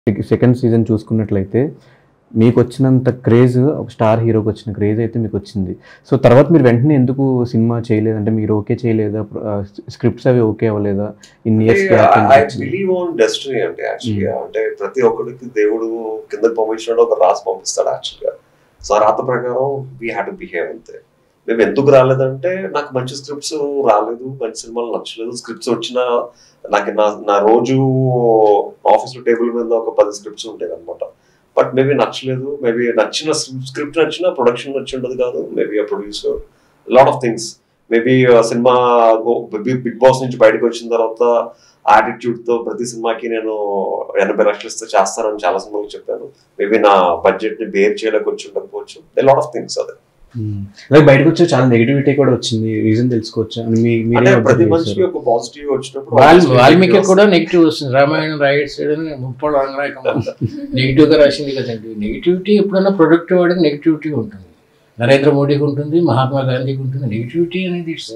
Second season చూసుకున్నట్లయితే మీకు వచ్చినంత క్రేజ్ ఒక స్టార్ హీరోకి వచ్చిన క్రేజ్ అయితే మీకు వచ్చింది సో తర్వాత మీరు వెంటనే ఎందుకు సినిమా చేయలేదంటే మీరు ఓకే చేయలేదా స్క్రిప్ట్స్ అవి ఓకే అవ్వలేదా ఇన్ని years I believe on destiny అంటే యాక్చువల్గా అంటే ప్రతి ఒక్కరికి దేవుడు కిందకి పంపించినాడు ఒక రాసి పంపిస్తాడు యాక్చువల్గా సో ఆ రాత ప్రకారం వీ హ్యాడ్ టు బిహేవ్ అంతే మేము ఎందుకు రాలేదంటే నాకు మంచి స్క్రిప్ట్స్ రాలేదు మంచి సినిమాలు నచ్చలేదు స్క్రిప్ట్స్ వచ్చిన నాకు నా నా రోజు ఆఫీస్ లో టేబుల్ మీద ఒక పది స్క్రిప్ట్స్ ఉంటాయి అనమాట బట్ మేబీ నచ్చలేదు మేబీ నచ్చిన స్క్రిప్ట్ నచ్చిన ప్రొడక్షన్ వచ్చి ఉండదు కాదు మేబీ ఆ producer lot of things maybe cinema Bigg Boss నుంచి బయటకు వచ్చిన తర్వాత యాటిట్యూడ్ తో ప్రతి సినిమాకి నేను ఎనభై లక్షలు ఇస్తే చేస్తానని చాలా సినిమాలు చెప్పాను మేబీ నా బడ్జెట్ ని బేర్ చేయలేక వచ్చి ఉండకపోవచ్చు లాట్ ఆఫ్ థింగ్స్ అదే అలాగే బయటకు వచ్చే చాలా నెగిటివిటీ కూడా వచ్చింది రీజన్ తెలుసుకోవచ్చు అని మీ అంటే మీరే ప్రతి observe మనిషికి చేశారు. ఒక పాజిటివ్ వచ్చినప్పుడు వాల్ obviously వాల్మీకి negative కూడా నెగిటివ్ వస్తుంది రామాయణం రైట్ సైడ్ అని ముప్పడు రంగరాయకం నెగిటివ్ గా రాసింది కదండి నెగిటివిటీ ఎప్పుడైనా ప్రొడక్ట్ వాడికి నెగిటివిటీ ఉంటుంది నరేంద్ర మోడీకి ఉంటుంది మహాత్మా గాంధీకి ఉంటుంది నెగిటివిటీ అనేది ఇట్స్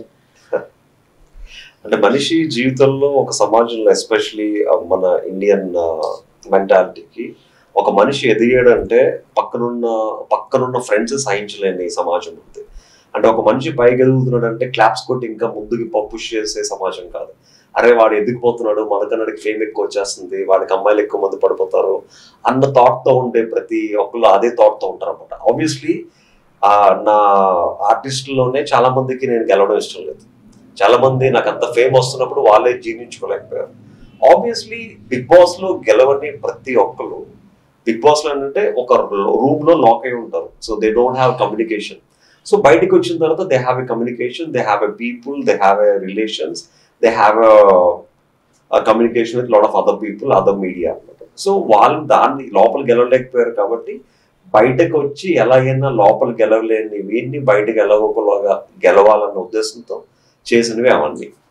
అంటే మనిషి జీవితంలో ఒక సమాజంలో ఎస్పెషలీ మన ఇండియన్ మెంటాలిటీకి ఒక మనిషి ఎదిగాడంటే పక్కనున్న పక్కనున్న ఫ్రెండ్స్ సహించలేని సమాజం ఉంది అంటే ఒక మనిషి పైకి ఎదుగుతున్నాడంటే క్లాప్స్ కొట్టి ఇంకా ముందుకి పుష్ చేసే సమాజం కాదు అరే వాడు ఎదిగిపోతున్నాడు మనకన్నాడికి ఫేమ్ ఎక్కువ వచ్చేస్తుంది వాడికి అమ్మాయిలు ఎక్కువ మంది పడిపోతారు అన్న థాట్ తో ఉండే ప్రతి ఒక్కళ్ళు అదే థాట్ తో ఉంటారు అనమాట ఆబ్వియస్లీ నా ఆర్టిస్టుల్లోనే చాలా మందికి నేను గెలవడం ఇష్టం లేదు చాలా మంది నాకు అంత ఫేమ్ వస్తున్నప్పుడు వాళ్ళే జీర్ణించుకోలేకపోయారు ఆబ్వియస్లీ బిగ్ బాస్ లో గెలవని ప్రతి ఒక్కరు బిగ్ బాస్ లో ఏంటంటే ఒక రూమ్ లో లాక్ అయి ఉంటారు so they don't have communication so బయటికి వచ్చిన తర్వాత they have a communication they have a people they have a relations they have communication with lot of other people other media అనమాట సో వాళ్ళు దాన్ని లోపల గెలవలేకపోయారు కాబట్టి బయటకు వచ్చి ఎలాగైనా లోపల గెలవలేని వీడిని బయటకు ఎలాగోలాగా గెలవాలన్న ఉద్దేశంతో చేసినవి అవన్నీ